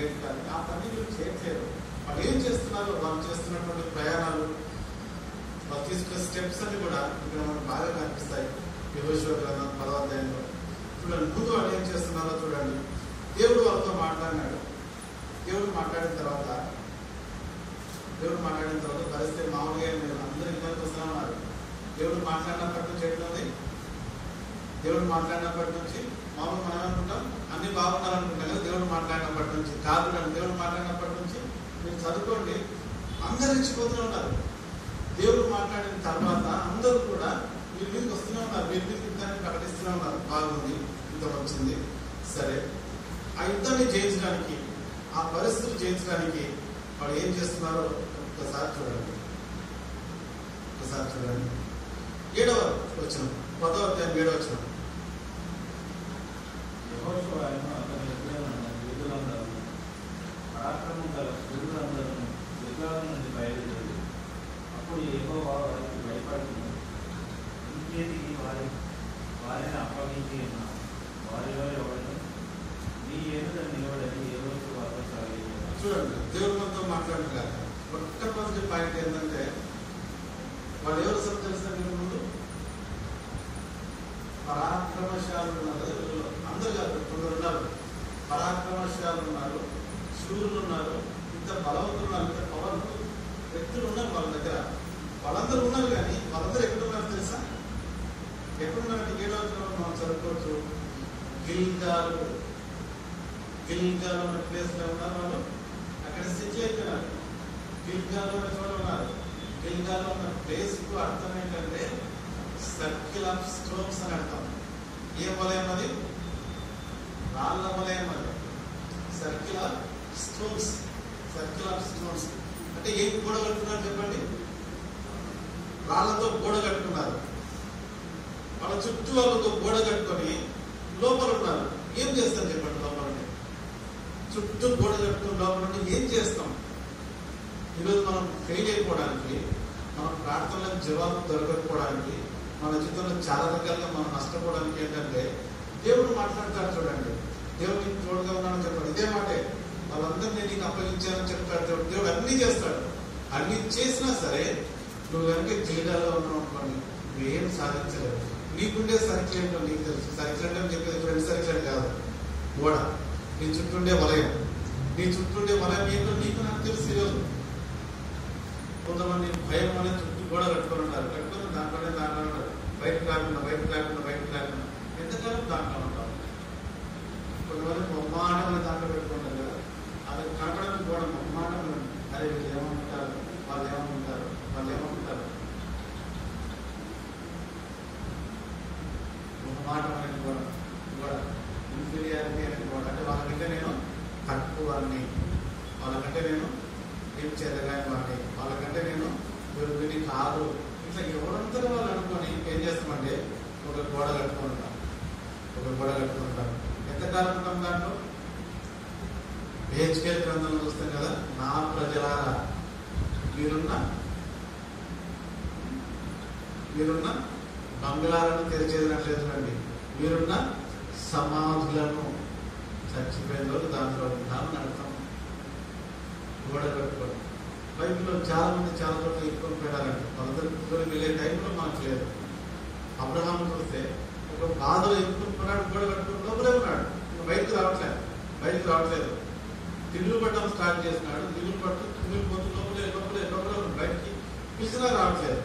Late కానీ ఆ పని వీళ్ళు చేయట్లేదు వాళ్ళు ఏం చేస్తున్నారు వాళ్ళు చేస్తున్నటువంటి ప్రయాణాలు వాళ్ళు తీసుకునే స్టెప్స్ అన్ని కూడా ఇక్కడ మనకు బాగా కనిపిస్తాయి యోగేశ్వర గ్రంథం పదవాధ్యాయంలో చూడండి ముందు వాళ్ళు ఏం చేస్తున్నారో చూడండి దేవుడు వాళ్ళతో మాట్లాడినాడు దేవుడు మాట్లాడిన తర్వాత దేవుడు మాట్లాడిన తర్వాత పరిస్థితి మామూలుగా ఏం లేదు అందరూ ఇబ్బంది వస్తూనే ఉన్నారు దేవుడు మాట్లాడినప్పటి నుంచి ఎట్లుంది దేవుడు మాట్లాడినప్పటి నుంచి మామూలు మనం అనుకుంటాం అన్ని బాగున్నారనుకుంటాం కదా దేవుడు మాట్లాడినప్పటి నుంచి కాదు కానీ దేవుడు మాట్లాడినప్పటి నుంచి మీరు చదువుకోండి అందరు ఇచ్చిపోతూనే ఉన్నారు దేవుడు మాట్లాడిన తర్వాత అందరూ కూడా వీరి మీదకి వస్తూనే ఉన్నారు వీరి మీదకి యుద్ధాన్ని ప్రకటిస్తూనే ఉన్నారు బాగుంది యుద్ధం వచ్చింది సరే ఆ యుద్ధాన్ని జయించడానికి ఆ పరిస్థితులు జయించడానికి వాళ్ళు ఏం చేస్తున్నారో ఒక్కసారి చూడండి ఒక్కసారి చూడండి ఏడవ వచ్చిన పదవ అధ్యాయం ఏడవ వచ్చిన యెహోషువ ఆయన అతని ఎదురైన యూదులందరూ పరాక్రమం గల శూరులందరూ యుద్ధాల నుండి బయలుదేరి అప్పుడు యెహోవా వారికి భయపడుతుంది ఇంకేదికి వారి వారిని అప్పగించి ఉన్న వారిలో ఎవరిని నీ ఎదుట నిలబడని ఏ రోజు వారు సాగించారు చూడండి దేవుడు మనతో మాట్లాడుతున్నారు మొట్టమొదటి పాయింట్ ఏంటంటే వాళ్ళు ఎవరు అసలు తెలుసా మీరు ముందు పరాక్రమశాలు ఉన్నారు వీళ్ళు అందరు కాదు కొందరు ఉన్నారు పరాక్రమశాలు ఉన్నారు శూరులు ఉన్నారు ఇంత బలవంతులు ఉన్నారు ఇంత పవర్ఫుల్ వ్యక్తులు ఉన్నారు వాళ్ళ దగ్గర వాళ్ళందరూ ఉన్నారు కానీ వాళ్ళందరూ ఎక్కడ ఉన్నారు తెలుసా ఎక్కడున్నారంటే ఏడో వచనంలో మనం చదువుకోవచ్చు గిల్గాలు గిల్గాలు అనే ప్లేస్ లో ఉన్నారు వాళ్ళు అక్కడ సెటిల్ అయిపోయినారు గిల్గాలు అనే చోట ఉన్నారు గిల్గాలు అన్న ప్లేస్ కు అర్థం ఏంటంటే సర్కిల్ ఆఫ్ స్టోన్స్ అని అర్థం ఏ వలయం అది రాళ్ళ వలయం అది circle of stones circle of stones అంటే ఏం గోడ కట్టుకున్నారు చెప్పండి రాళ్ళతో గోడ కట్టుకున్నారు వాళ్ళ చుట్టూ వాళ్ళతో గోడ కట్టుకొని లోపల ఉన్నారు ఏం చేస్తాం చెప్పండి లోపల ఉండి? చుట్టూ గోడ కట్టుకుని లోపల ఉండి ఏం చేస్తాం ఈరోజు మనం ఫెయిల్ అయిపోవడానికి మన ప్రార్థనలకు జవాబు దొరకకపోవడానికి మన జీవితంలో చాలా రకాలుగా మనం నష్టపోవడానికి ఏంటంటే దేవుడు మాట్లాడతాడు చూడండి దేవుడు నీకు తోడుగా ఉన్నాడని చెప్పాడు ఇదే మాటే వాళ్ళందరినీ నీకు అప్పగించానని చెప్తాడు దేవుడు దేవుడు అన్ని చేస్తాడు అన్ని చేసినా సరే నువ్వు కనుక జీవితాల్లో ఉన్నావు అనుకోండి నువ్వేం సాధించలేవు నీకుండే సర్కిల్ ఏంటో నీకు తెలుసు సర్కిల్ అంటే అని చెప్పేది రెండు సర్కిల్ అని కాదు గోడ నీ చుట్టూండే వలయం నీ చుట్టూండే వలయం ఏంటో నీకు నాకు తెలుసు ఈరోజు కొంతమంది భయం అనేది చుట్టూ గోడ కట్టుకొని ఉంటారు కట్టుకొని దాంట్లోనే దాంట్లో ఉంటారు బయటకు రాకుండా బయటకు రాకుండా బయటకు రాకుండా ఎంతకాలం దాంట్లో ఉంటారు కొంతమంది మొమ్మాటం అనే దాంట్లో పెట్టుకుంటారు కదా అది కనపడడం గోడ మొమ్మాటం ఉంది. అరే వీళ్ళు ఏమనుకుంటారు వాళ్ళు ఏమనుకుంటారు వాళ్ళు ఏమనుకుంటారు మొహమాటం అనే గోడ గోడ ఇన్ఫీరియారిటీ అనే గోడ అంటే వాళ్ళకంటే నేను తక్కువ వాడిని వాళ్ళకంటే నేను ఏం చేతగాని వాడిని వాళ్ళకంటే నేను వీరిని కాదు ఇట్లా ఎవరంతా వాళ్ళు అనుకొని ఏం చేస్తామంటే ఒక గోడ కట్టుకుంటాం ఒక గోడ కట్టుకుంటాం ఎంతకాలం ఉంటాం దాంట్లో హెచ్కేల్ గ్రంథంలో చూస్తాం కదా నా ప్రజలారా మీరున్న మీరున్న బంగ్లాలను తెరిచేదినట్లేదు రండి మీరున్న సమాధులను చచ్చిపోయిన రోజు దాంట్లో ఉంటామని అర్థం గోడ కట్టుకోవడం బైబిల్లో చాలా మంది చాలా చోట్ల ఎక్కువ పెట్టాలండి వాళ్ళందరూ కూతురు వెళ్ళే టైంలో మనకు లేదు అబ్రహాం చూస్తే ఒక బాధలో ఎక్కుతున్నాడు గోడ కట్టుకుని లోపలే ఉన్నాడు ఇంకా బయటకు రావట్లేదు బయటకు రావట్లేదు తిరుగులు పట్టడం స్టార్ట్ చేసినాడు తిరుగులు పట్టు తిరుగులు పోతూ లోపలే లోపలే లోపలే ఉన్నాడు. బయటికి పిలిచినా రావట్లేదు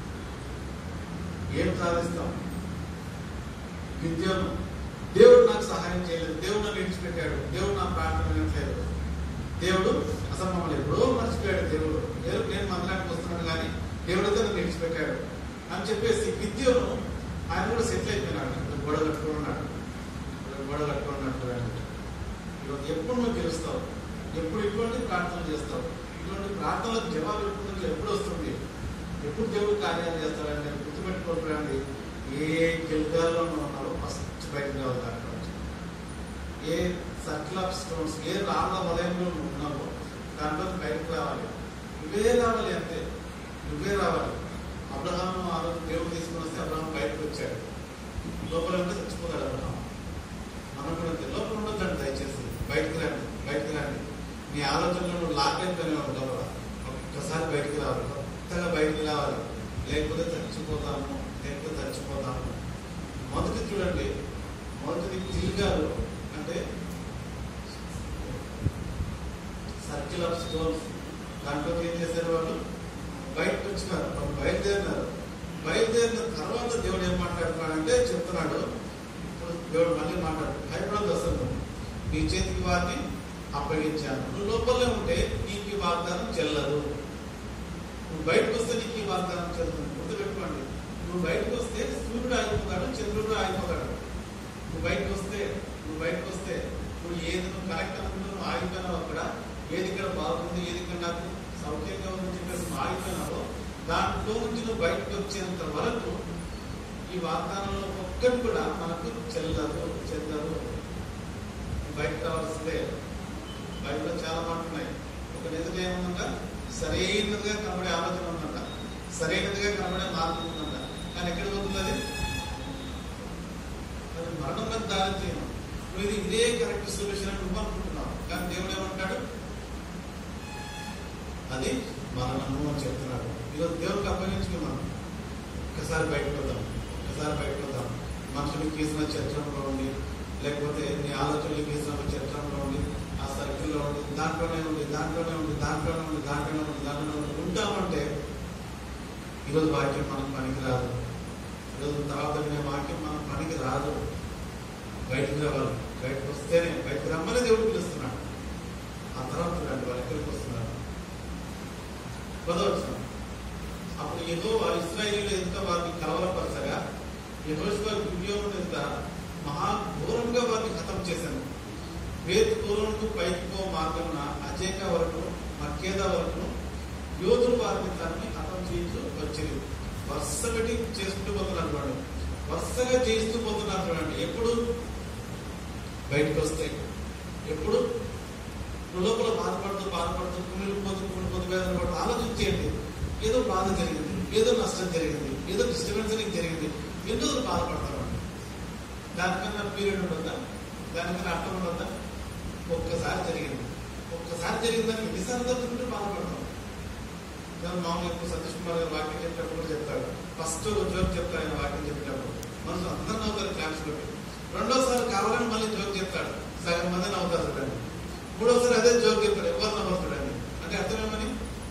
ఏం సాధిస్తాం విద్యను దేవుడు నాకు సహాయం చేయలేదు దేవుడు నన్ను విడిచిపెట్టాడు దేవుడు నా ప్రార్థన వినట్లేదు దేవుడు అసలు మమ్మల్ని ఎప్పుడో మర్చిపోయాడు దేవుడు దేవుడు నేను మందిరానికి వస్తున్నాను కానీ దేవుడు అయితే నన్ను విడిచిపెట్టాడు అని చెప్పేసి విద్యను ఆయన కూడా సెటిల్ అయిపోయినాడు ఇప్పుడు గొడవ కట్టుకున్నాడు ఇప్పుడు గొడవ కట్టుకున్నాడు చూడండి ఈరోజు ఎప్పుడు నువ్వు గెలుస్తావు ఎప్పుడు ఇటువంటి ప్రార్థనలు చేస్తావు ఇటువంటి ప్రార్థనలకు జవాబు ఎప్పుడు ఎప్పుడు వస్తుంది ఎప్పుడు దేవుడు కార్యాలు చేస్తాడని నేను గుర్తుపెట్టుకోకండి ఏ గిల్గాల్లో నువ్వు ఉన్నావో ఫస్ట్ బయటకు రావాలి దాంట్లో నుంచి. ఏ సర్కిల్ ఆఫ్ స్టోన్స్ ఏ రాళ్ళ వలయంలో నువ్వు ఉన్నావో దాంట్లో నుంచి బయటకు రావాలి నువ్వే రావాలి అంతే నువ్వే రావాలి అబ్రహాం ఆ రోజు దేవుడు తీసుకుని వస్తే అబ్రహాం బయటకు వచ్చాడు లోపల ఉంటే చచ్చిపోతాడు అబ్రహాం మనం కూడా అంతే లోపల ఉండొద్దండి దయచేసి బయటకు రండి బయటకు రండి నీ ఆలోచనలో నువ్వు లాక్ అయిపోయినా ఉంటావు కదా ఒక్కసారి బయటికి రావాలి కొత్తగా బయటికి రావాలి లేకపోతే చచ్చిపోతాము లేకపోతే చచ్చిపోతాము మొదటి చూడండి మొదటిది గిల్గాలు అంటే సర్కిల్ ఆఫ్ స్టోన్స్ దాంట్లో ఏం చేశారు వాళ్ళు బయటకు వచ్చినారు వాళ్ళు బయలుదేరినారు బయలుదేరిన తర్వాత దేవుడు ఏం మాట్లాడుతున్నాడంటే చెప్తున్నాడు ఇప్పుడు దేవుడు మళ్ళీ మాట్లాడు భయపడదు అసలు నీ చేతికి వారిని అప్పగించాను నువ్వు లోపలే ఉంటే నీకు ఈ వాగ్దానం చెల్లదు నువ్వు బయటకు వస్తే నీకు ఈ వాగ్దానం చెల్లుతుంది గుర్తుపెట్టుకోండి నువ్వు బయటకు వస్తే సూర్యుడు ఆగిపోతాడు చంద్రుడు ఆగిపోతాడు నువ్వు బయటకు వస్తే నువ్వు బయటకు వస్తే నువ్వు ఏది నువ్వు కరెక్ట్ అనుకుంటూ నువ్వు ఆగిపోయినావు అక్కడ ఏది ఇక్కడ బాగుంది ఏది ఇక్కడ నాకు సౌఖ్యంగా ఉంది చెప్పి నువ్వు ఆగిపోయినావో దాంట్లో నుంచి నువ్వు బయటకు వచ్చేంత వరకు ఈ వాగ్దానంలో ఒక్కటి కూడా మనకు చెల్లదు చెల్లదు బయట రావాల్సిందే బయటలో చాలా మాటలు ఉన్నాయి ఒక నిజం ఏముందంట సరైనదిగా కనబడే ఆలోచన ఉందంట సరైనదిగా కనబడే మార్గం ఉందంట కానీ ఎక్కడ పోతుంది అది అది మరణంలో దారి చేయను నువ్వు ఇది ఇదే కరెక్ట్ సొల్యూషన్ అని నువ్వు అనుకుంటున్నావు కానీ దేవుడు ఏమంటాడు అది మరణము అని చెప్తున్నాడు ఈరోజు దేవుడికి అప్పగించుకుని మనం ఒక్కసారి బయటకు వద్దాం ఒక్కసారి బయటకు వద్దాం మనుషులకు గీసిన చరిత్రంలో ఉండి లేకపోతే నీ ఆలోచనలు గీసిన చరిత్రంలో ఉండి ఆ సర్కిల్లో ఉండి దాంట్లోనే ఉండి దాంట్లోనే ఉండి దాంట్లోనే ఉండి దాంట్లోనే ఉండి దాంట్లోనే ఉండి ఉంటామంటే ఈరోజు వాక్యం మనకు పనికి రాదు ఈరోజు తర్వాత వినే వాక్యం మనకు పనికి రాదు బయటకు రావాలి బయటకు వస్తేనే బయటకు రమ్మని దేవుడు పిలుస్తున్నాడు ఆ తర్వాత చూడండి వాళ్ళు ఎక్కడికి వస్తున్నారు పదవచ్చు అప్పుడు ఏదో వారి ఇస్రాయేలీలు ఎంత వారిని కలవరపరచగా యహోషువ గిబియోను ఎంత మహా ఘోరంగా వారిని ఖతం చేశాను వేత్ పూర్వకు పైకి పో మార్గమున అజేక వరకు మక్కేద వరకు యోధులు వారిని తనని ఖతం చేయించు వచ్చింది వరుస పెట్టి చేసుకుంటూ పోతున్నారు వాడు వరుసగా చేస్తూ పోతున్నారు చూడండి ఎప్పుడు బయటకు వస్తే ఎప్పుడు నువ్వు లోపల బాధపడుతూ బాధపడుతూ కుమిలిపోతూ కుమిలిపోతూ వేదన పడుతూ ఆలోచించేయండి ఏదో బాధ జరిగింది ఏదో నష్టం జరిగింది ఏదో డిస్టర్బెన్స్ నీకు జరిగింది ఎందుకు నువ్వు బాధపడతావు దానికన్నా పీరియడ్ ఉండదా దానికన్నా అర్థం ఉండదా ఒక్కసారి జరిగింది ఒక్కసారి జరిగిందని ఎన్నిసార్లు తప్పుకుంటే బాధపడతాం దాని మామూలు ఎక్కువ సతీష్ కుమార్ గారు వాక్యం చెప్పినప్పుడు కూడా చెప్తాడు ఫస్ట్ జోక్ చెప్తాడు ఆయన వాక్యం చెప్పినప్పుడు మనసు అందరు నవ్వుతారు క్లాస్ పెట్టి రెండోసారి కావాలని మళ్ళీ జోక్ చెప్తాడు సగం మంది నవ్వుతారు చూడండి మూడోసారి అదే జోక్ చెప్తాడు ఎవరు నవ్వరు చూడండి అంటే అర్థమేమని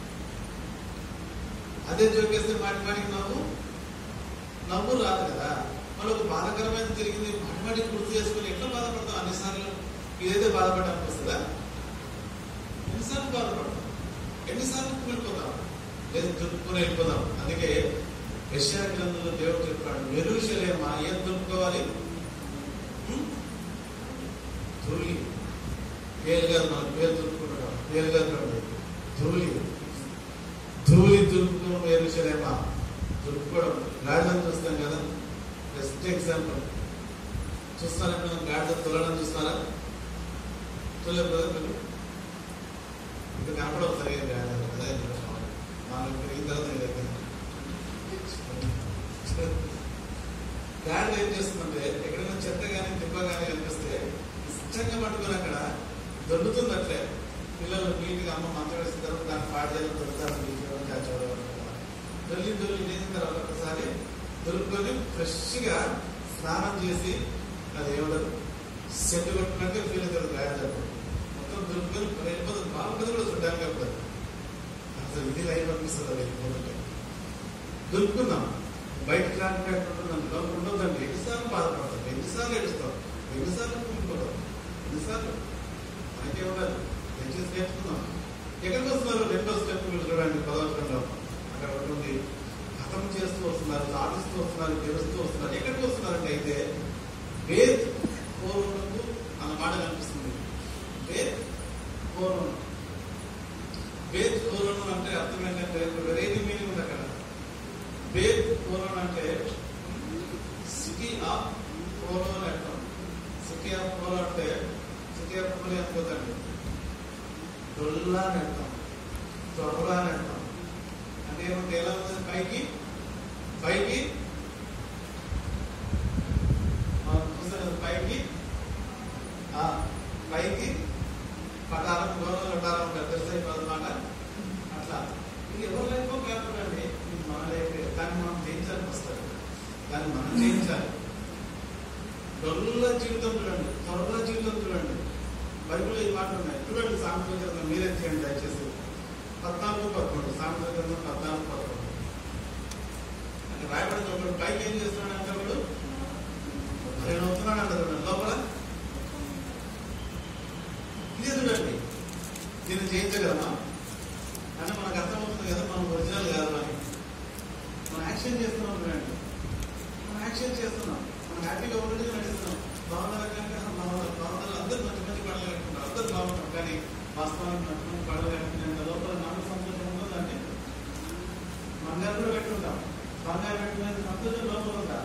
అదే జోక్ వేస్తే మాటి మాటికి నవ్వు నవ్వు రాదు కదా మళ్ళీ ఒక బాధకరమైన జరిగింది మాటి మాటికి గుర్తు చేసుకుని ఎట్లా బాధపడతాం అన్నిసార్లు ఇదైతే బాధపడడానికి వస్తుందా ఎన్నిసార్లు బాధపడతాం ఎన్నిసార్లు వెళ్ళిపోతాం లేదు దులుపుకొని వెళ్ళిపోదాం అందుకే యశా గ్రంథంలో దేవుడు చెప్పాడు మెరుషలేమా ఏం దులుపుకోవాలి హ్మ్? ధూళి పేరు గారు మన పేరు దులుపుకుంటాం పేరు గారు కాదు. ధూళి ధూళి దులుపుకోవడం మెరుషలేమా దులుపుకోవడం గాడిదను చూస్తాం కదా బెస్ట్ ఎగ్జాంపుల్ చూస్తారా మనం గాడిద తులడం చూస్తారా తులే బ్రదర్ ఇది కనపడవు సరిగా గాడిద అదే మనం పెరిగిన తర్వాత నీ దగ్గర గాడిద ఏం చేస్తుందంటే ఎక్కడైనా చెత్త కానీ దిబ్బ కానీ కనిపిస్తే ఇష్టంగా పట్టుకొని అక్కడ దొరుకుతుంది అట్లే పిల్లలు నీట్గా అమ్మ మంచం వేసిన తర్వాత దాన్ని పాడు చేయాలి దొరుకుతారు చూడడం దొరికి దొరికి చేసిన తర్వాత ఒకసారి దొరుకుకొని ఫ్రెష్గా స్నానం చేసి అది ఏమంటారు సెట్ కొట్టినట్టు ఫీల్ అవుతారు గాడిద మొత్తం దొరుకుకొని వెళ్ళిపోతుంది బాగుంటుంది కూడా చూడడానికి అప్పుడు అసలు ఇది లైఫ్ అనిపిస్తుంది అది వెళ్ళిపోతుంటే దొరుకుతున్నాం బయటకు రాకుండా ఉండొద్దండి ఎన్నిసార్లు బాధపడతాం ఎన్నిసార్లు ఏడుస్తాం ఎన్నిసార్లు కుంటున్నాం ఎన్నిసార్లు మనకే ఉండాలి దయచేసి నేర్చుకుందాం ఎక్కడికి వస్తున్నారు రెండో స్టెప్ మీరు చూడండి పదవచనంలో అక్కడ ఉంటుంది హతం చేస్తూ వస్తున్నారు సాధిస్తూ వస్తున్నారు గెలుస్తూ వస్తున్నారు ఎక్కడికి వస్తున్నారంటే అయితే వేద్ పూర్వకు అన్న మాట కనిపిస్తుంది వేద్ పూర్వం వేద్ పూర్వం అంటే అర్థం ఏంటంటే వెరైటీ మీనింగ్ ఉంది అక్కడ వేద్ పూర్వం అంటే సిటీ ఆఫ్ పూర్వం అని అర్థం సిటీ ఆఫ్ పూర్వం అంటే సిటీ ఆఫ్ పూర్వం అనుకోదండి డొల్లా అని అర్థం త్వరలా అని అర్థం అంటే ఏమంటే ఎలా ఉంది పైకి పైకి ఆ, చూసారు కదా, పైకి ఆ, పైకి పటారం గౌరవ పటారం తెలుసైపోతుంది మాట అట్లా ఇది ఎవరి లైఫ్ కాకపోతే ఇది మన లైఫ్ కానీ మనం జయించాల్సి వస్తుంది కానీ మనం జయించాలి డొల్ల జీవితం చూడండి త్వరల జీవితం చూడండి బైబిల్లో ఈ మాట ఉన్నాయి చూడండి సాంస్కృతిక గ్రంథం మీరే చేయండి దయచేసి పద్నాలుగు పదకొండు సాంస్కృతిక గ్రంథం పద్నాలుగు పదకొండు అక్కడ రాయబడింది ఒకడు పైకి ఏం చేస్తున్నాడు అంటే ఒకడు నేను అవుతున్నాడు అంటారు లోపల ఇదే చూడండి దీన్ని జయించగలమా అంటే మనకు అర్థమవుతుంది కదా మనం ఒరిజినల్ కాదు అని మనం యాక్షన్ చేస్తున్నాం చూడండి మనం యాక్షన్ చేస్తున్నాం మనం హ్యాపీగా ఉన్నట్టుగా నడుస్తున్నాం బాగున్నారు కనుక బాగున్నారు బాగున్నారు అందరూ మంచి మంచి పడలు కట్టుకుంటారు అందరూ బాగుంటారు కానీ వాస్తవానికి మంచి మంచి పడలు కట్టుకునే లోపల నాకు సంతోషం ఉంటుందండి బంగారు కూడా పెట్టుకుంటాం బంగారు పెట్టుకునే సంతోషం లోపల ఉందా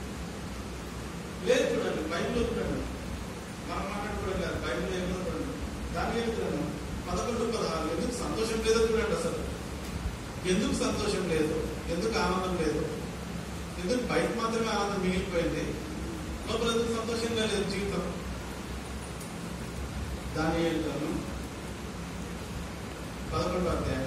లేదు చూడండి బైబిల్ చూడండి మనం మాట్లాడుకోవడం కాదు బైబిల్ ఏమో చూడండి దాని ఏమి చూడండి పదకొండు పదహారు ఎందుకు సంతోషం లేదో చూడండి అసలు ఎందుకు సంతోషం లేదు ఎందుకు ఆనందం లేదు ఎందుకు బయట మాత్రమే ఆనందం మిగిలిపోయింది లోపల ఎందుకు సంతోషంగా లేదు జీవితం దాని ఏంటను పదకొండు అధ్యాయం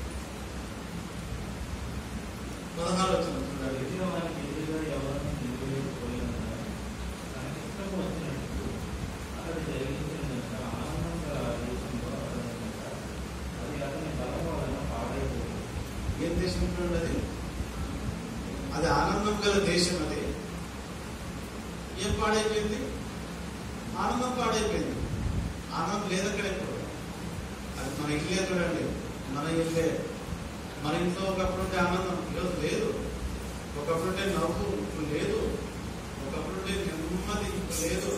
పదహారు వచ్చిన చూడాలి ఎదిగిన వారికి ఎదురుగా ఎవరిని నిలబడిపోయినా తనకి ఇష్టం వచ్చినట్టు అక్కడ జరిగించినంత ఆనందంగా దేశంలో అతనికంట అది అతని బలం వలన పాడైపోయింది ఏం దేశం చూడండి అది అది ఆనందం గల దేశం అది ఏం పాడైపోయింది ఆనందం పాడైపోయింది ఆనందం లేదు అక్కడ ఇప్పుడు అది మన ఇల్లే చూడండి మన ఇల్లే మన ఇంట్లో ఒకప్పుడు ఉండే ఆనందం ఈరోజు లేదు ఒకప్పుడు ఉండే నవ్వు ఇప్పుడు లేదు ఒకప్పుడు ఉండే నెమ్మది ఇప్పుడు లేదు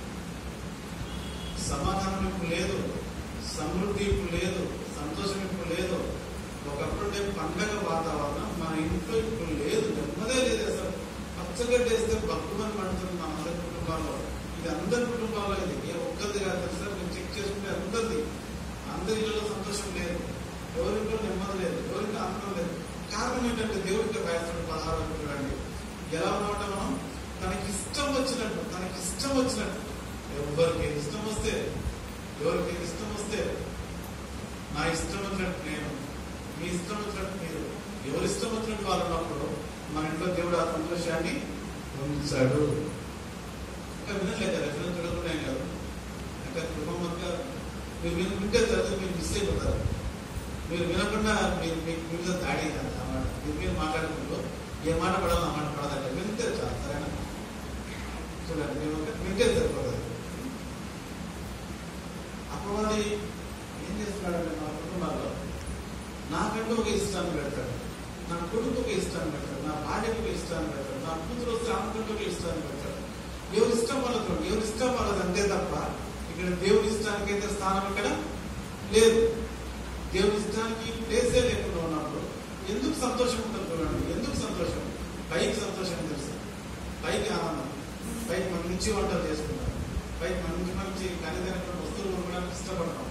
సమాధానం ఇప్పుడు లేదు సమృద్ధి ఇప్పుడు లేదు సంతోషం ఇప్పుడు లేదు ఒకప్పుడు ఉండే పండగ వాతావరణం మన ఇంట్లో ఇప్పుడు లేదు నెమ్మదే లేదు అసలు పచ్చగడ్డ వేస్తే భక్తుమని పడుతుంది మన అందరి కుటుంబాల్లో ఇది అందరి కుటుంబాల్లో ఇది ఏ ఒక్కరిది కాదు తెలుసా మీరు చెక్ చేసుకుంటే అందరిది అందరి ఇళ్ళలో సంతోషం లేదు ఎవరింట్లో నెమ్మది లేదు ఎవరింట్లో ఆనందం లేదు కారణం ఏంటంటే దేవుడికి రాయాల్సిన పదహారు చూడండి ఎలా ఉన్నమాట మనం తనకి ఇష్టం వచ్చినట్టు తనకి ఇష్టం వచ్చినట్టు ఎవరికి ఏది ఇష్టం వస్తే ఎవరికి ఏది ఇష్టం వస్తే నా ఇష్టం వచ్చినట్టు నేను మీ ఇష్టం వచ్చినట్టు మీరు ఎవరి ఇష్టం వచ్చినట్టు వాళ్ళు ఉన్నప్పుడు మన ఇంట్లో దేవుడు ఆ సంతోషాన్ని ఉంచాడు ఇంకా వినట్లేదు కదా విన చూడకుండా ఏం కాదు ఇంకా కృపమ్మగా మీరు విన వింటే తర్వాత మీరు మిస్ అయిపోతారు మీరు వినకుండా మీరు మీకు మీ మీద దాడి అన్నమాట మీరు మీరు మాట్లాడుకుంటూ ఏ మాట పడాలో ఆ మాట పడదంటే వింటే చాలు సరేనా చూడండి మేము ఒక వింటే సరిపోతుంది అపవాది ఏం చేస్తున్నాడంటే మా కుటుంబాల్లో నాకంటూ ఒక ఇష్టాన్ని పెడతాడు నా కొడుకు ఒక ఇష్టాన్ని పెడతాడు నా భార్యకు ఒక ఇష్టాన్ని పెడతాడు నా కూతురు వస్తే ఆమెకంటూ ఒక ఇష్టాన్ని పెడతాడు ఎవరి ఇష్టం వాళ్ళతో ఎవరి ఇష్టం వాళ్ళది అంతే తప్ప ఇక్కడ దేవుడి ఇష్టానికి అయితే స్థానం ఇక్కడ లేదు దేవుడి ఇష్టానికి ప్లేసే లేకుండా ఉన్నప్పుడు ఎందుకు సంతోషం ఉంటుంది చూడండి ఎందుకు సంతోషం పైకి సంతోషం తెలుసు పైకి ఆనందం పైకి మంచి వంటలు చేసుకుంటాం పైకి మంచి మంచి ఖరీదైనటువంటి వస్తువులు కొనడానికి ఇష్టపడతాం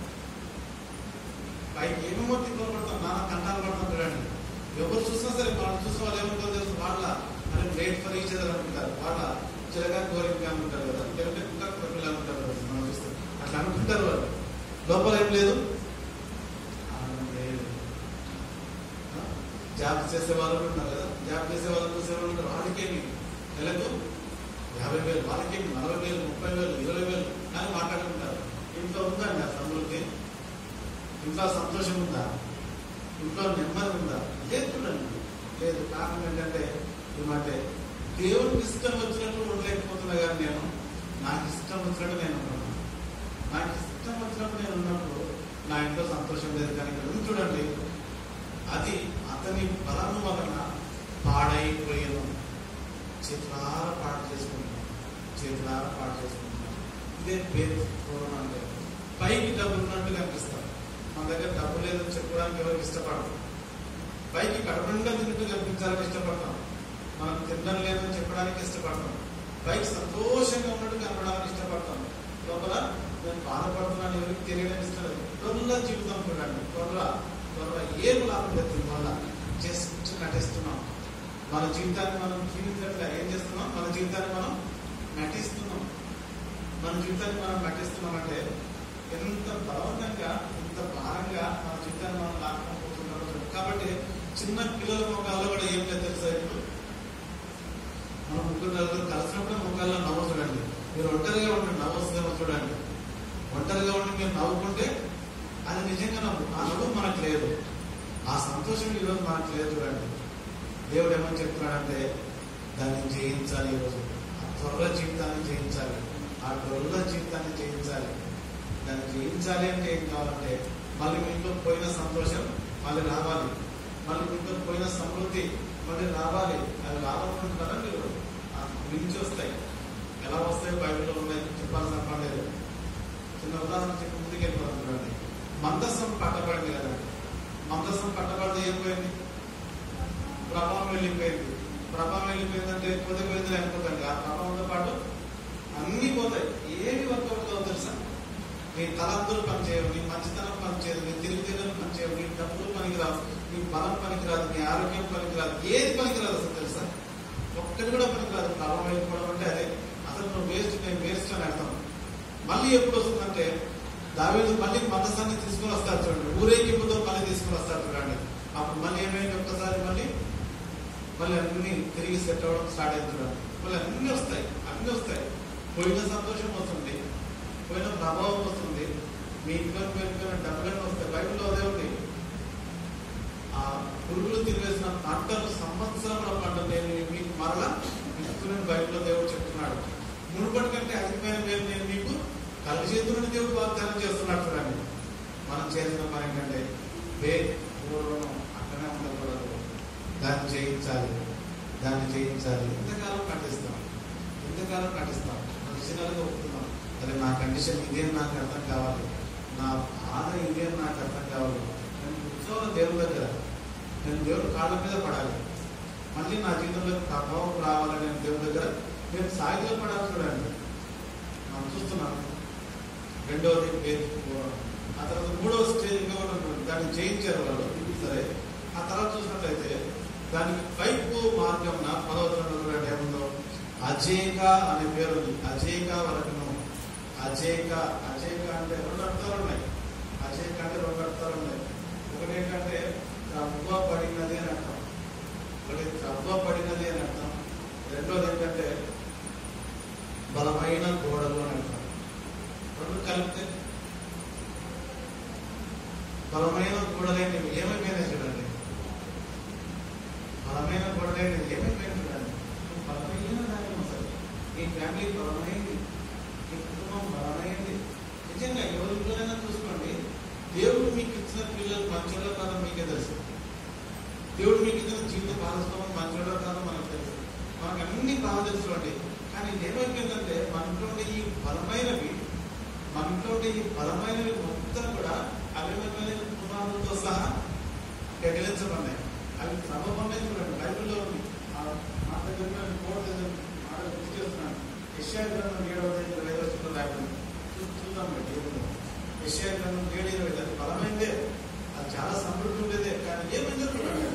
పైకి ఏమేమో తిప్పబడతాం నాన్న కంటాలు పడతాం చూడండి ఎవరు చూసినా సరే వాళ్ళు చూసిన వాళ్ళు ఏమంటారు తెలుసు వాళ్ళ అని గ్రేట్ ఫర్ ఈచ్ అదర్ అనుకుంటారు వాళ్ళ చిలగా గోరింగ్ అనుకుంటారు కదా లేదంటే ఇంకా కొరపిల్ల అనుకుంటారు కదా మనం చూస్తే అట్లా అనుకుంటారు వాళ్ళు లోపల ఏం లేదు ఆనందం లేదు ఆ? జాబ్ చేసే వాళ్ళు కూడా ఉన్నారు కదా జాబ్ చేసే వాళ్ళు చూసే వాళ్ళు ఉంటారు వాళ్ళకేమి నెలకు యాభై వేలు వాళ్ళకేమి నలభై వేలు ముప్పై వేలు ఇరవై వేలు అని మాట్లాడుకుంటారు ఇంట్లో ఉందండి ఆ సమృద్ధి ఇంట్లో సంతోషం ఉందా ఇంట్లో నెమ్మది ఉందా లేదు చూడండి లేదు కారణం ఏంటంటే ఈ మాట దేవునికి ఇష్టం వచ్చినట్టు ఉండలేకపోతున్నా కానీ నేను నాకు ఇష్టం వచ్చినట్టు నేను ఉన్నాను నాకు ఇష్టం వచ్చినట్టు నేను ఉన్నప్పుడు నా ఇంట్లో సంతోషం లేదు కానీ ఇక్కడ ఉంది చూడండి అది అతని బలము వలన పాడైపోయాను చేతులార పాడు చేసుకుంటున్నాను చేతులార పాడు చేసుకుంటున్నాను ఇదే పేరు పూర్వం అంటే పైకి డబ్బులు ఉన్నట్టు కనిపిస్తాను మన దగ్గర డబ్బు లేదని చెప్పడానికి ఎవరికి ఇష్టపడరు పైకి కడపంగా తిన్నట్టు కనిపించాలని ఇష్టపడతాం మనకు తినడం లేదని చెప్పడానికి ఇష్టపడతాం పైకి సంతోషంగా ఉన్నట్టు కనపడానికి ఇష్టపడతాం లోపల నేను బాధపడుతున్నాను ఎవరికి తెలియడం ఇష్టం లేదు త్వరలో జీవితం చూడండి త్వరలో త్వరలో ఏం లాభం లేదు దీనివల్ల జస్ట్ నటిస్తున్నాం మన జీవితాన్ని మనం జీవించట్లే ఏం చేస్తున్నాం మన జీవితాన్ని మనం నటిస్తున్నాం మన జీవితాన్ని మనం నటిస్తున్నాం అంటే ఎంత బలవంతం చిన్న పిల్లల ముఖాల్లో కూడా ఏం లేదు తెలుసా ఇప్పుడు మన ముగ్గురు నలుగురు కలిసినప్పుడు ముఖాల్లో నవ్వు చూడండి మీరు ఒంటరిగా ఉండి నవ్వు వస్తుందేమో చూడండి ఒంటరిగా ఉండి మీరు నవ్వుకుంటే అది నిజంగా నవ్వు ఆ నవ్వు మనకు లేదు ఆ సంతోషం ఈరోజు మనకు లేదు చూడండి దేవుడు ఏమని చెప్తున్నాడంటే దాన్ని జయించాలి ఈరోజు ఆ త్వరల జీవితాన్ని జయించాలి ఆ డొల్ల జీవితాన్ని జయించాలి దాన్ని జయించాలి అంటే ఏం కావాలంటే మళ్ళీ మీతో పోయిన సంతోషం మళ్ళీ రావాలి మళ్ళీ మీతో పోయిన సమృద్ధి మళ్ళీ రావాలి అది రావాలనుకుంటున్నారా మీరు ఆ నుంచి వస్తాయి ఎలా వస్తాయి బైబిల్లో ఉన్నాయి చెప్పాల్సిన పని లేదు చిన్న ఉదాహరణ చెప్పి ముందుకు వెళ్ళిపోతున్నాండి మందస్సం పట్టబడింది కదా మందస్సం పట్టబడితే ఏం పోయింది ప్రభావం వెళ్ళిపోయింది ప్రభావం వెళ్ళిపోయిందంటే కొద్ది కొద్ది అయిపోతుంది ఆ ప్రభావంతో పాటు అన్ని పోతాయి ఏమి వర్కౌట్ కావు తెలుసా నీ తలంతులు పనిచేయవు నీ మంచితనం పనిచేయదు నీ తిరిగితేనలు పనిచేయవు నీ డబ్బులు పనికిరాదు నీ బలం పనికిరాదు నీ ఆరోగ్యం పనికిరాదు ఏది పనికిరాదు అసలు తెలుసా ఒక్కటి కూడా పనికిరాదు ప్రభావం వెళ్ళిపోవడం అంటే అదే అసలు నువ్వు వేస్ట్ నేను వేస్ట్ అని అర్థం మళ్ళీ ఎప్పుడు వస్తుందంటే దావీదు మళ్ళీ మనసాన్ని తీసుకుని వస్తారు చూడండి ఊరేగింపుతో మళ్ళీ తీసుకుని వస్తారు చూడండి అప్పుడు మళ్ళీ ఏమైంది ఒక్కసారి మళ్ళీ మళ్ళీ అన్ని తిరిగి సెట్ అవ్వడం స్టార్ట్ అవుతున్నాడు మళ్ళీ అన్ని వస్తాయి అన్ని వస్తాయి పోయిన సంతోషం వస్తుంది పోయిన ప్రభావం వస్తుంది మీ ఇంట్లో పెరిగిన డబ్బులన్నీ వస్తాయి బైబిల్లో అదే ఉంది ఆ పురుగులు తిరిగేసిన పంటలు సంవత్సరంలో పంట నేను మీకు మరలా ఇస్తున్నాను బైబిల్లో దేవుడు చెప్తున్నాడు మునుపటి కంటే అధికమైన మేలు నేను మీకు కలిసేతున్న దేవుడు వాగ్దానం చేస్తున్నాడు చూడండి మనం చేసిన పని ఏంటంటే వే పూర్వం అక్కడే ఉండకూడదు దాన్ని చేయించాలి దాన్ని చేయించాలి ఎంతకాలం నటిస్తాం ఎంతకాలం నటిస్తాం ఒరిజినల్గా ఒప్పుతున్నాం అరే నా కండిషన్ ఇదే నాకు అర్థం కావాలి నా బాధ ఇదే నాకు అర్థం కావాలి నేను కూర్చోవాలి దేవుడి దగ్గర నేను దేవుడి కాళ్ళ మీద పడాలి మళ్ళీ నా జీవితంలో ప్రభావం రావాలని నేను దేవుడి దగ్గర నేను సాగిలో పడాలి చూడండి మనం చూస్తున్నాం రెండవది పేర్చుకోవడం ఆ తర్వాత మూడవ స్టేజ్ ఇంకొకటి ఉంటుంది దాన్ని జయించారు వాళ్ళు సరే ఆ తర్వాత చూసినట్లయితే దానికి పైపు మార్గం నా పదవతరంలో ఏముందో అజేక అనే పేరు ఉంది అజేక వరకును అజేక అజేక అంటే రెండు అర్థాలు ఉన్నాయి అజేక అంటే రెండు అర్థాలు ఉన్నాయి ఒకటి ఏంటంటే త్రవ్వ పడినది అని అర్థం ఒకటి త్రవ్వ పడినది అని అర్థం రెండోది ఏంటంటే బలమైన గోడలు అని అర్థం రెండు కలిపితే బలమైన గోడలేనివి ఏమైపోయినాయి చూడండి బలమైన గోడలేనివి ఏమైపోయినాయి చూడండి నువ్వు బలమైన దాని అసలు నీ ఫ్యామిలీ బలమైంది నీ కుటుంబం బలమైంది నిజంగా ఎవరి ఇంట్లోనైనా చూసుకోండి దేవుడు మీకు ఇచ్చిన పిల్లలు మంచోళ్ళో కాదో మీకే తెలుసు దేవుడు మీకు ఇచ్చిన జీవిత భాగస్వామ్యం మంచోళ్ళో కాదో మనకు తెలుసు మనకు అన్ని బాగా తెలుసు అండి కానీ ఏమైపోయిందంటే మన ఇంట్లో ఉండే ఈ బలమైనవి మన ఇంట్లో ఉండే ఈ బలమైనవి మొత్తం కూడా అవిమైన పునాదులతో సహా పెగిలించబడినాయి అవి క్రమబడినాయి చూడండి బైబిల్లో ఉంది ఆ మాట దగ్గర కోట మాట గుర్తు చేస్తున్నాను యశ్యా గ్రంథం ఏడవ ఇరవై ఐదు వచ్చిన రాయబడింది చూ- చూద్దాం మరి దేవుడు యశ్యా గ్రంథం ఏడు ఇరవై ఐదు. అది బలమైందే అది చాలా సమృద్ధి ఉండేదే కానీ ఏమైందో చూడండి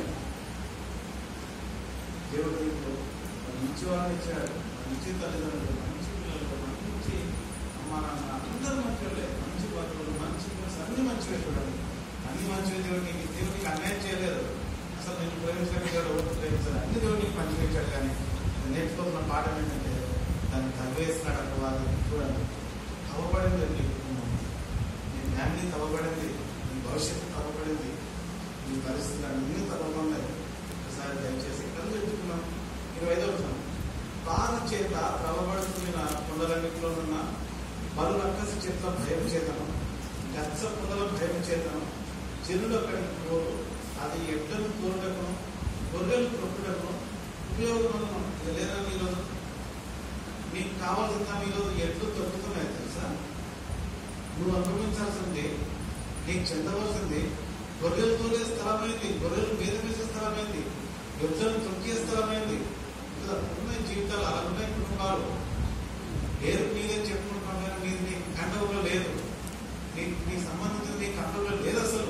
దేవుడు నీకు మంచి వాళ్ళని ఇచ్చాడు మంచి తల్లిదండ్రులు మంచి పిల్లలు మంచి అమ్మ నాన్న అందరూ మంచివాళ్ళే మంచి బతుకులు మంచి ఫ్రెండ్స్ అన్ని మంచివే చూడండి అన్ని మంచివే దేవుడు నీకు దేవుడికి అన్యాయం చేయలేదు అసలు నేను ప్రేమించడం దేవుడు ఓటు ప్రేమించాలి అన్ని దేవుడు నీకు మంచిగా ఇచ్చాడు కానీ నేను నేర్చుకోతున్న పాఠం ఏంటంటే దాన్ని తవ్వేస్తున్నాడు అక్కడ వాళ్ళు చూడండి తవ్వబడింది నీ కుటుంబం నీ ఫ్యామిలీ తవ్వబడింది నీ భవిష్యత్తు తవ్వబడింది నీ పరిస్థితులు అన్నీ తవ్వబడినాయి ఒకసారి దయచేసి కళ్ళు తెచ్చుకున్నాం ఇరవై ఐదో వచ్చినాం బాధ చేత ప్రవబడుతున్న కొండలన్నింటిలోనున్న బలు రక్కసి చేత భయం చేతను గచ్చ పొదల భయం చేతను చెరువులు అక్కడికి పోరు అది ఎడ్లను కోరుటకును గొర్రెలు ప్రొక్కుటకును ఉపయోగం లేదా ఈరోజు నీకు కావాల్సిన ఈరోజు ఎడ్లు దొరుకుతున్నాయి తెలుసా నువ్వు అనుభవించాల్సింది నీకు చెందవలసింది గొర్రెలు తోలే స్థలమైంది గొర్రెలు మీద వేసే స్థలమైంది యుద్ధం తొక్కే స్థలమైంది ఇలా ఉన్నాయి జీవితాలు అలా ఉన్నాయి కుటుంబాలు లేదు నీదే చెప్పుకుంటున్నాం కానీ నీది నీ కంట్రోల్లో లేదు నీ నీ సంబంధించిన నీ కంట్రోల్లో లేదు అసలు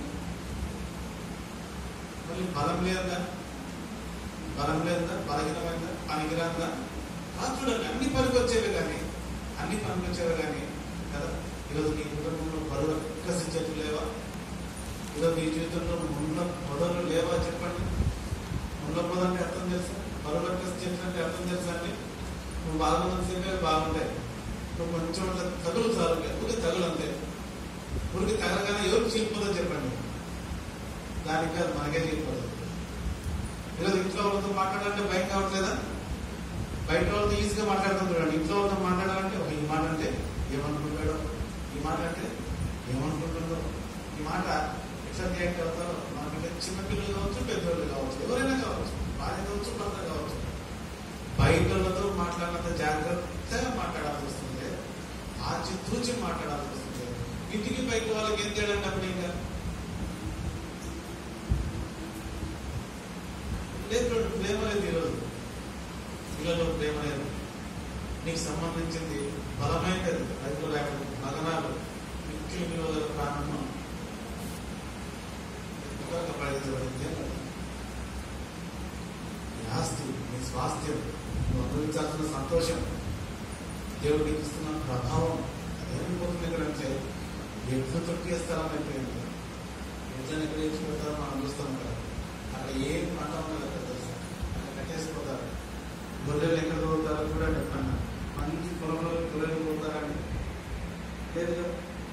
మళ్ళీ బలం లేదా బలం లేదా బలహీనమైందా పనికిరాందా కాదు చూడండి అన్ని పనికి వచ్చేవి కానీ అన్ని పనికి వచ్చేవి కానీ కదా ఈరోజు నీ కుటుంబంలో బరువు కసి చెట్లు లేవా ఈరోజు నీ జీవితంలో ముళ్ళ పొదలు లేవా చెప్పండి ముళ్ళ పొద అంటే అర్థం తెలుసా బరువులకు చెట్లు అంటే అర్థం తెలుసా అండి నువ్వు బాగున్నంతసేపే బాగుంటాయి నువ్వు కొంచెం అట్లా తగులు చాలు ఊరికి తగులు అంతే ఊరికి తగలగానే ఎవరు చీలిపోదో చెప్పండి దానికి కాదు మనకే చీలిపోదు ఈరోజు ఇంట్లో వాళ్ళతో మాట్లాడాలంటే భయం కావట్లేదా బయట వాళ్ళతో ఈజీగా మాట్లాడుతాం చూడండి ఇంట్లో వాళ్ళతో మాట్లాడాలంటే ఒక ఈ మాట అంటే ఏమనుకుంటాడో ఈ మాట అంటే ఏమనుకుంటుందో ఈ మాట ఎట్లా రియాక్ట్ అవుతారో మనకంటే చిన్నపిల్లలు కావచ్చు పెద్దవాళ్ళు కావచ్చు ఎవరైనా కావచ్చు భార్య కావచ్చు భర్త కావచ్చు బయట వాళ్ళతో మాట్లాడినంత జాగ్రత్తగా మాట్లాడాల్సి వస్తుంది ఆచి తూచి మాట్లాడాల్సి వస్తుంది ఇంటికి బయట వాళ్ళకి ఏం తేడా అప్పుడు ఇంకా లేదు చూడు, ప్రేమ లేదు ఈరోజు పిల్లలు ప్రేమ లేదు నీకు సంబంధించింది బలమైనది రైతు లేక మగనాలు మిక్కిలి విలువగల ప్రాణము ఎంతవరకు పడించబడింది నీ ఆస్తి నీ స్వాస్థ్యం నువ్వు అనుభవించాల్సిన సంతోషం దేవుడు నీకు ఇస్తున్న ప్రభావం అదేమైపోతుంది ఎక్కడంటే ఎట్లు తొక్కేస్తారని అయిపోయింది ఎట్లా ఎక్కడ ఇచ్చి పెడతారో మనం చూస్తాం కదా అక్కడ ఏం పంట ఉన్నది అక్కడ తెలుసా అక్కడ కట్టేసిపోతారు గొర్రెలు ఎక్కడ తోలుతారో చూడండి ఎప్పుడన్నా మంచి పొలంలో గొర్రెలు తోలుతారండి లేదు కదా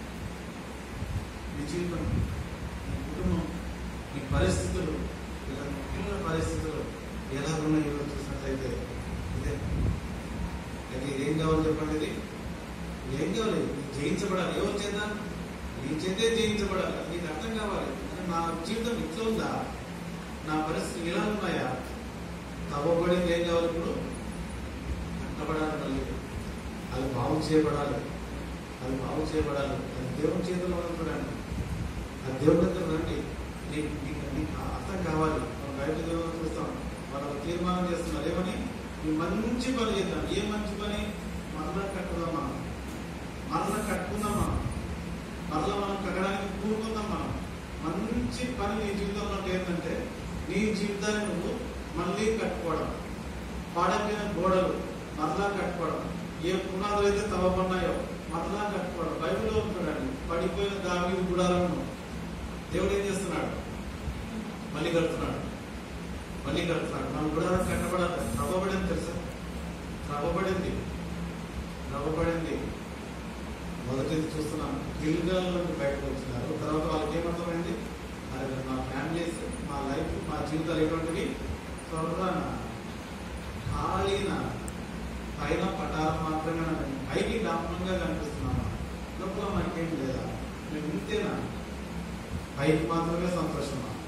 నీ జీవితం నీ కుటుంబం నీ పరిస్థితులు ఇలా ముఖ్యమైన పరిస్థితులు ఎలా ఉన్నాయో చూసినట్లయితే ఇదే అయితే ఇదేం కావాలి చెప్పండి ఇది ఏం కావాలి ఇది జయించబడాలి ఎవరు చేద్దాం నీ చేతే జయించబడాలి నీకు అర్థం కావాలి అంటే నా జీవితం ఇట్లా ఉందా నా పరిస్థితులు ఇలా ఉన్నాయా తవ్వబడింది ఏం కావాలి ఇప్పుడు కట్టబడాలి మళ్ళీ అది బాగు చేయబడాలి అది బాగు చేయబడాలి అది దేవుని చేతిలో ఉంది చూడండి అది దేవుని దగ్గర రండి నీకు నీకు నీకు అర్థం కావాలి మనం బయట దేవుని చూస్తాం వాళ్ళు తీర్మానం చేస్తున్నారు ఏమని ఈ మంచి పని చేద్దాం ఏ మంచి పని మరలా కట్టుదాం మనం మరలా కట్టుకుందాం మనం మరలా మనం కట్టడానికి కూరుకుందాం మనం మంచి పని నీ జీవితంలో ఏంటంటే నీ జీవితాన్ని నువ్వు మళ్ళీ కట్టుకోవడం పాడైపోయిన గోడలు మరలా కట్టుకోవడం ఏ పునాదులు అయితే తవ్వబడినాయో మరలా కట్టుకోవడం బైబిల్లో చూడండి పడిపోయిన దావి గుడాలను దేవుడు ఏం చేస్తున్నాడు మళ్ళీ కడుతున్నాడు మళ్ళీ కడుతున్నాడు మన గుడారం కట్టబడాలి తవ్వబడింది తెలుసా తవ్వబడింది తవ్వబడింది మొదటిది చూస్తున్నాం గిల్గాల నుండి బయటకు వచ్చినారు తర్వాత వాళ్ళకి ఏమర్థమైంది మరి మా ఫ్యామిలీస్ మా లైఫ్ మా జీవితాలు ఎటువంటివి త్వరగా ఖాళీన పైన పటాలు మాత్రమే నాకు పైకి డాంపంగా కనిపిస్తున్నామా లోపల మనకేం లేదా మేము ఇంతేనా పైకి మాత్రమే సంతోషమా